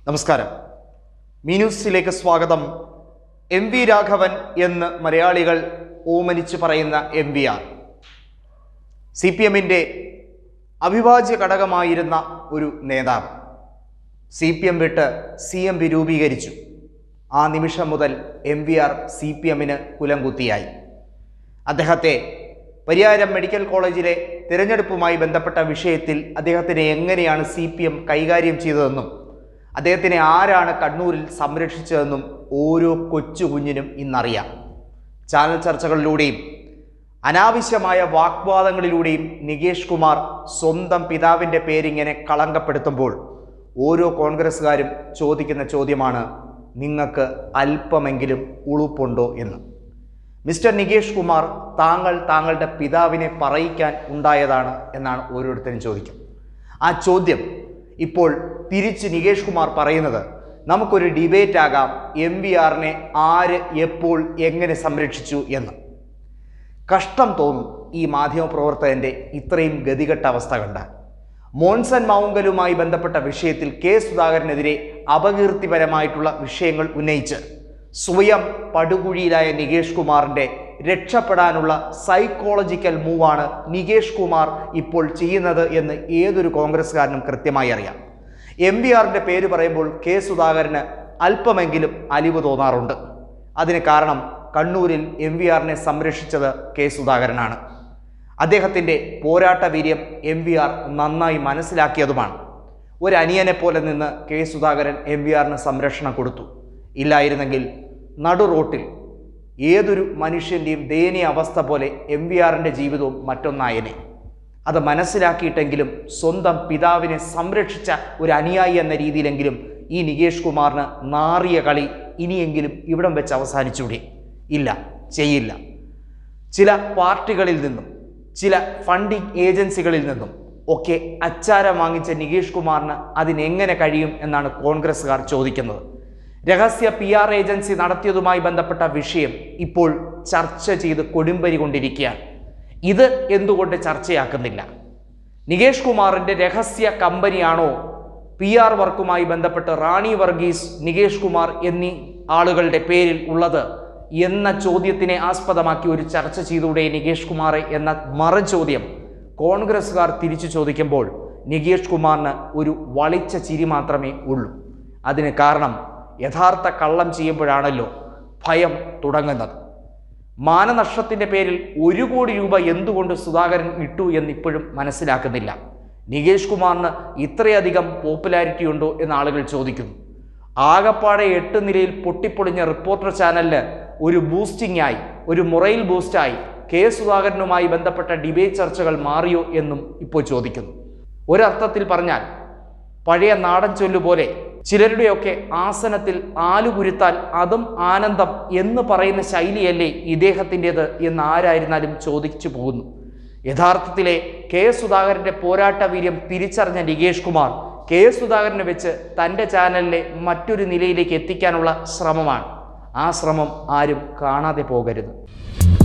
നമസ്കാരം മീനൂസിലേക്ക് സ്വാഗതം M V Raghavan എന്ന് മലയാളികൾ ഓമനിച്ച് പറയുന്ന M V R C P എമ്മിൻ്റെ അവിഭാജ്യ ഘടകമായിരുന്ന ഒരു നേതാവ് സി പി എം വിട്ട് സി എം പി രൂപീകരിച്ചു ആ നിമിഷം മുതൽ M V R C P എമ്മിന് കുലംകുത്തിയായി അദ്ദേഹത്തെ പരിയാരം മെഡിക്കൽ കോളേജിലെ തിരഞ്ഞെടുപ്പുമായി ബന്ധപ്പെട്ട വിഷയത്തിൽ അദ്ദേഹത്തിനെ എങ്ങനെയാണ് സി പി എം കൈകാര്യം ചെയ്തതെന്നും അദ്ദേഹത്തിനെ ആരാണ് കണ്ണൂരിൽ സംരക്ഷിച്ചതെന്നും ഓരോ കൊച്ചു കുഞ്ഞിനും ഇന്നറിയാം ചാനൽ ചർച്ചകളിലൂടെയും അനാവശ്യമായ വാഗ്വാദങ്ങളിലൂടെയും നികേഷ് കുമാർ സ്വന്തം പിതാവിൻ്റെ പേരിങ്ങനെ കളങ്കപ്പെടുത്തുമ്പോൾ ഓരോ കോൺഗ്രസ്സുകാരും ചോദിക്കുന്ന ചോദ്യമാണ് നിങ്ങൾക്ക് അല്പമെങ്കിലും ഉളുപ്പുണ്ടോ എന്ന് മിസ്റ്റർ നികേഷ് കുമാർ താങ്കൾ താങ്കളുടെ പിതാവിനെ പറയിക്കാൻ ഉണ്ടായതാണ് എന്നാണ് ഓരോരുത്തരും ചോദിക്കും ആ ചോദ്യം ഇപ്പോൾ തിരിച്ച് നികേഷ് കുമാർ പറയുന്നത് നമുക്കൊരു ഡിബേറ്റ് ആകാം എം വി ആറിനെ ആര് എപ്പോൾ എങ്ങനെ സംരക്ഷിച്ചു എന്ന് കഷ്ടം തോന്നും ഈ മാധ്യമപ്രവർത്തകൻ്റെ ഇത്രയും ഗതികെട്ട അവസ്ഥ കണ്ടാൽ മോൺസൺ മൗങ്കലുമായി ബന്ധപ്പെട്ട വിഷയത്തിൽ കെ സുധാകരനെതിരെ അപകീർത്തിപരമായിട്ടുള്ള വിഷയങ്ങൾ ഉന്നയിച്ച് സ്വയം പടുകുഴിയിലായ നികേഷ് കുമാറിൻ്റെ രക്ഷപ്പെടാനുള്ള സൈക്കോളജിക്കൽ മൂവാണ് നികേഷ് കുമാർ ഇപ്പോൾ ചെയ്യുന്നത് എന്ന് ഏതൊരു കോൺഗ്രസ്സുകാരനും കൃത്യമായി അറിയാം എം ബി ആറിൻ്റെ പേര് പറയുമ്പോൾ കെ സുധാകരന് അല്പമെങ്കിലും അലിവ് തോന്നാറുണ്ട് അതിന് കാരണം കണ്ണൂരിൽ എം വി ആറിനെ സംരക്ഷിച്ചത് കെ സുധാകരനാണ് അദ്ദേഹത്തിൻ്റെ പോരാട്ട വീര്യം എം വി ആർ നന്നായി മനസ്സിലാക്കിയതുമാണ് ഒരു അനിയനെ പോലെ നിന്ന് കെ സുധാകരൻ എം വി ആറിന് സംരക്ഷണം കൊടുത്തു ഇല്ലായിരുന്നെങ്കിൽ നടു റോട്ടിൽ ഏതൊരു മനുഷ്യൻ്റെയും ദയനീയ അവസ്ഥ പോലെ എം വി ആറിൻ്റെ ജീവിതവും മറ്റൊന്നായനെ അത് മനസ്സിലാക്കിയിട്ടെങ്കിലും സ്വന്തം പിതാവിനെ സംരക്ഷിച്ച ഒരു അനുയായി എന്ന രീതിയിലെങ്കിലും ഈ നികേഷ് കുമാറിന് നാറിയ കളി ഇനിയെങ്കിലും ഇവിടം വെച്ച് അവസാനിച്ചൂടെ ഇല്ല ചെയ്യില്ല ചില പാർട്ടികളിൽ നിന്നും ചില ഫണ്ടിങ് ഏജൻസികളിൽ നിന്നും ഒക്കെ അച്ചാരം വാങ്ങിച്ച നികേഷ് കുമാറിന് അതിനെങ്ങനെ കഴിയും എന്നാണ് കോൺഗ്രസ്സുകാർ ചോദിക്കുന്നത് രഹസ്യ പി ആർ ഏജൻസി നടത്തിയതുമായി ബന്ധപ്പെട്ട വിഷയം ഇപ്പോൾ ചർച്ച ചെയ്ത് കൊടുമ്പരി കൊണ്ടിരിക്കുകയാണ് ഇത് എന്തുകൊണ്ട് ചർച്ചയാക്കുന്നില്ല നികേഷ് കുമാറിൻ്റെ രഹസ്യ കമ്പനിയാണോ പി ആർ വർക്കുമായി ബന്ധപ്പെട്ട് റാണി വർഗീസ് നികേഷ് കുമാർ എന്നീ ആളുകളുടെ പേരിൽ ഉള്ളത് എന്ന ചോദ്യത്തിനെ ആസ്പദമാക്കി ഒരു ചർച്ച ചെയ്തൂടെ നികേഷ് കുമാറെ എന്ന മറുചോദ്യം കോൺഗ്രസ്സുകാർ തിരിച്ചു ചോദിക്കുമ്പോൾ നികേഷ് കുമാറിന് ഒരു വളിച്ച ചിരി മാത്രമേ ഉള്ളൂ അതിന് കാരണം യഥാർത്ഥ കള്ളം ചെയ്യുമ്പോഴാണല്ലോ ഭയം തുടങ്ങുന്നത് മാനനഷ്ടത്തിൻ്റെ പേരിൽ ഒരു കോടി രൂപ എന്തുകൊണ്ട് സുധാകരൻ ഇട്ടു എന്നിപ്പോഴും മനസ്സിലാക്കുന്നില്ല നികേഷ് കുമാറിന് ഇത്രയധികം പോപ്പുലാരിറ്റി ഉണ്ടോ എന്ന് ആളുകൾ ചോദിക്കുന്നു ആകപ്പാടെ എട്ട് നിലയിൽ പൊട്ടിപ്പൊളിഞ്ഞ റിപ്പോർട്ടർ ചാനലിന് ഒരു ബൂസ്റ്റിംഗ് ആയി ഒരു മൊറൈൽ ബൂസ്റ്റായി കെ സുധാകരനുമായി ബന്ധപ്പെട്ട ഡിബേറ്റ് ചർച്ചകൾ മാറിയോ എന്നും ഇപ്പോൾ ചോദിക്കുന്നു ഒരർത്ഥത്തിൽ പറഞ്ഞാൽ പഴയ നാടൻ ചൊല്ലുപോലെ ചിലരുടെയൊക്കെ ആസനത്തിൽ ആലുകുരുത്താൽ അതും ആനന്ദം എന്ന് പറയുന്ന ശൈലിയല്ലേ ഇദ്ദേഹത്തിൻ്റെത് എന്ന് ആരായിരുന്നാലും ചോദിച്ചു പോകുന്നു യഥാർത്ഥത്തിലെ കെ സുധാകരൻ്റെ പോരാട്ട വീര്യം തിരിച്ചറിഞ്ഞ നികേഷ് കുമാർ കെ സുധാകരനെ വെച്ച് തൻ്റെ ചാനലിലെ മറ്റൊരു നിലയിലേക്ക് എത്തിക്കാനുള്ള ശ്രമമാണ് ആ ശ്രമം ആരും കാണാതെ പോകരുത്